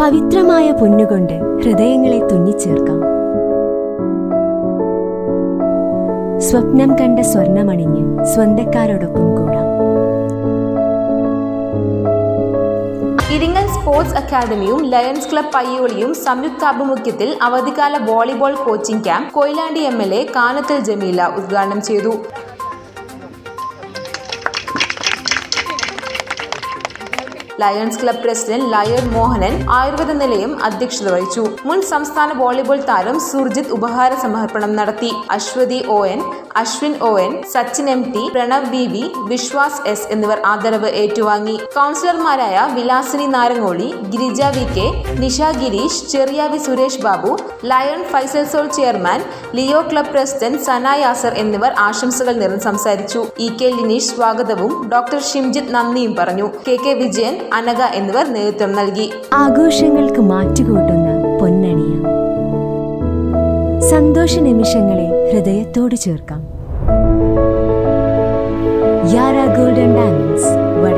പവിത്രമായ പൊന്നുകൊണ്ട് ഹൃദയങ്ങളെ തുന്നിച്ചേർക്കാം സ്വപ്നം കണ്ട സ്വർണമണിഞ്ഞ് സ്വന്തക്കാരോടൊപ്പം കൂടാം ഇരിങ്ങൽ സ്പോർട്സ് അക്കാദമിയും ലയൺസ് ക്ലബ് പയ്യോളിയും സംയുക്താഭിമുഖ്യത്തിൽ അവധിക്കാല volleyball coaching camp Koyilandy M L A Kanathil Jameela ഉദ്ഘാടനം ചെയ്തു Lions club president Lion Mohanan Ayurveda Nilayam അധ്യക്ഷത വഹിച്ചു മുൻ സംസ്ഥാന വോളിബോൾ താരം സുർജിത് ഉപഹാര സമർപ്പണം നടത്തി Aswathi O N Aswin O N Sachin M T Pranav B V Viswas S എന്നിവർ ആദരവ് ഏറ്റുവാങ്ങി കൗൺസിലർമാരായ Vilasini Narangoli Girija V K Nisha Girish Cheriyavi Suresh Babu Lion Faisal സോൾ chairman Leo club president Sana Yasar എന്നിവർ ആശംസകൾ നിറഞ്ഞ് സംസാരിച്ചു ഇ കെ ലിനീഷ് സ്വാഗതവും ഡോക്ടർ ഷിംജിത്ത് നന്ദിയും പറഞ്ഞു കെ കെ വിജയൻ അനഘ എന്നിവർ നേതൃത്വം നൽകി ആഘോഷങ്ങൾക്ക് മാറ്റുകൂട്ടുന്ന പൊന്നണിയ സന്തോഷ നിമിഷങ്ങളെ ഹൃദയത്തോട് ചേർക്കാം യാര ഗോൾഡൻ ഡയമണ്ട്സ്